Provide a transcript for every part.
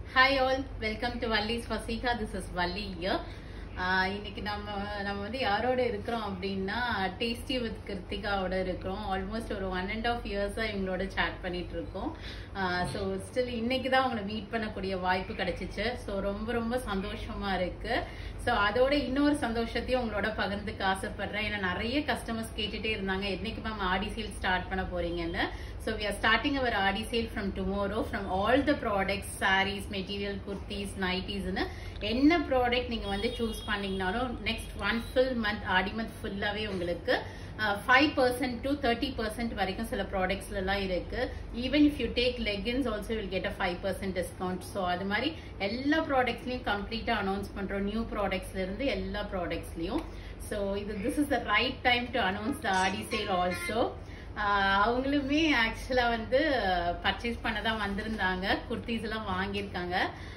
Hi all welcome to Valli's ஃபசிகா this is Valli here இன்னைக்கு நம்ம நம்ம வந்து யாரோட இருக்கிறோம் அப்படின்னா டேஸ்டி வித் கிருத்திகாவோட இருக்கிறோம் ஆல்மோஸ்ட் ஒரு ஒன் அண்ட் ஆஃப் இயர்ஸா இவங்களோட சேட் பண்ணிட்டு இருக்கோம் ஸோ ஸ்டில் இன்னைக்கு தான் அவங்கள மீட் பண்ணக்கூடிய வாய்ப்பு கிடைச்சிச்சு ஸோ ரொம்ப ரொம்ப சந்தோஷமா இருக்கு ஸோ அதோட இன்னொரு சந்தோஷத்தையும் உங்களோட பகிர்ந்துக்க ஆசைப்படுறேன் ஏன்னா நிறைய கஸ்டமர்ஸ் கேட்டுட்டே இருந்தாங்க என்னைக்கு மேம் ஆடி சேல் ஸ்டார்ட் பண்ண போறீங்கன்னு so we are starting our Aadi sale from tomorrow from all the products sarees material kurtis நைட்டிஸ்னு என்ன ப்ராடக்ட் நீங்க வந்து சூஸ் பண்ணீங்கனாலும் next one full month Aadi month ஃபுல்லாவே உங்களுக்கு five percent to thirty percent வரைக்கும் சில ப்ராடக்ட்ஸ்ல எல்லாம் இருக்கு even if you take leggings also will get a five percent discount so அது மாதிரி எல்லா ப்ராடக்ட்ஸ்லயும் கம்ப்ளீட்டா அனௌன்ஸ் பண்றோம் நியூ ப்ராடக்ட்ஸ்ல இருந்து எல்லா ப்ராடக்ட்ஸ்லயும் ஸோ இது this is the right time to announce the Aadi sale also அவங்களுமே ஆக்சுவலா வந்து பர்ச்சேஸ் பண்ண தான் வந்திருந்தாங்க குர்த்திஸ் எல்லாம் வாங்கியிருக்காங்க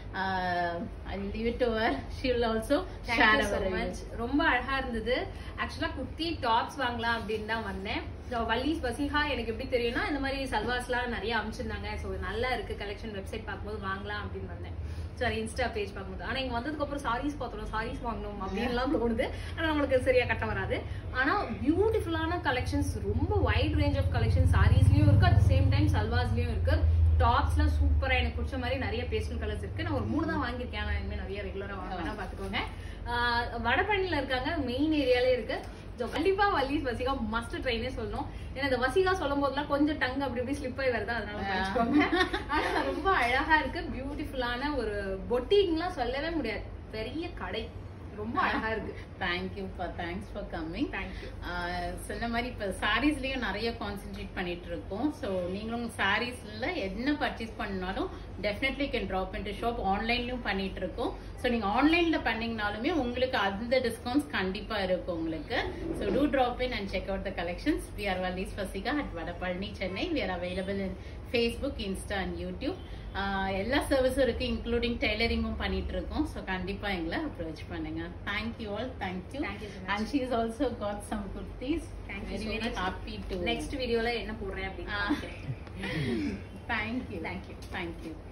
I leave it over she will also Thank you so much. ரொம்ப அழகா இருந்தது ஆக்சுவலா குர்த்தி டாப்ஸ் வாங்கலாம் அப்படின்னு தான் வந்தேன் So, வள்ளீஸ் பசிஹா எனக்கு எப்படி தெரியும்னா இந்த மாதிரி சல்வாஸ்லாம் நிறைய அமைச்சிருந்தாங்க ஸோ நல்லா இருக்கு கலெக்ஷன் வெப்சைட் பார்க்கும்போது வாங்கலாம் அப்படின்னு வந்தேன் சரி இன்ஸ்டா பேஜ் பார்க்கும்போது ஆனா இங்க வந்ததுக்கு அப்புறம் சாரீஸ் பார்த்தோம் சாரீஸ் வாங்கணும் அப்படின்லாம் தோணுது ஆனா நம்மளுக்கு சரியா கட்ட வராது ஆனா பியூட்டிஃபுல்லான கலெக்ஷன்ஸ் ரொம்ப வைட் ரேஞ்ச் ஆஃப் கலெக்ஷன் சாரீஸ்லயும் இருக்கு அட் சேம் டைம் சல்வாஸ்லயும் இருக்கு டாப்ஸ்லாம் சூப்பரா எனக்கு பிடிச்ச மாதிரி நிறைய பேஸ்டல் கலர்ஸ் இருக்கு நான் ஒரு மூணு தான் வாங்கியிருக்கேன் ஆனா இனிமே நிறைய ரெகுலரா வாங்கினா பாத்துக்கோங்க ஆஹ் வடபழனில இருக்காங்க மெயின் ஏரியாலே இருக்கு ஸோ கண்டிப்பா வள்ளீஸ் வசிகா மஸ்ட் ட்ரெயினே சொல்லணும் ஏன்னா இந்த வசிகா சொல்லும் போதெல்லாம் கொஞ்சம் டங் அப்படி இப்படி ஸ்லிப் ஆகி வருது அதனால மன்னிச்சுக்கோங்க ஆனா ரொம்ப அழகா இருக்கு பியூட்டிஃபுல்லான ஒரு பொட்டிக்லாம் சொல்லவே முடியாது பெரிய கடை ரொம்ப அழகா இருக்கு thank you for thanks for coming thank you சொன்ன மாதிரி இப்போ சாரீஸ்லயும் நிறைய கான்சென்ட்ரேட் பண்ணிட்டு இருக்கோம் ஸோ நீங்களும் சாரீஸ்ல என்ன பர்ச்சேஸ் பண்ணாலும் definitely can drop in shop ஆன்லைன்லயும் பண்ணிட்டு இருக்கோம் ஸோ நீங்க ஆன்லைன்ல பண்ணீங்கனாலுமே உங்களுக்கு அந்த டிஸ்கவுண்ட்ஸ் கண்டிப்பா இருக்கும் உங்களுக்கு so do drop in and check out the collections we are Valli's ஃபசிகா at Vadapalani Chennai we are available in Facebook Insta and YouTube எல்லா சர்வீஸும் இருக்கு இன்க்ளூடிங் டெய்லரிங்கும் பண்ணிட்டு இருக்கோம் ஸோ கண்டிப்பா எங்களை அப்ரோச் பண்ணுங்க thank you all thank you Thank you so much. And she is also got some kurtis Thank you very so very much. Happy to next வீடியோல என்ன போடுறேன் அப்படின்னு Ah. காமிக்கிறேன். Thank you Thank you. தேங்க்யூ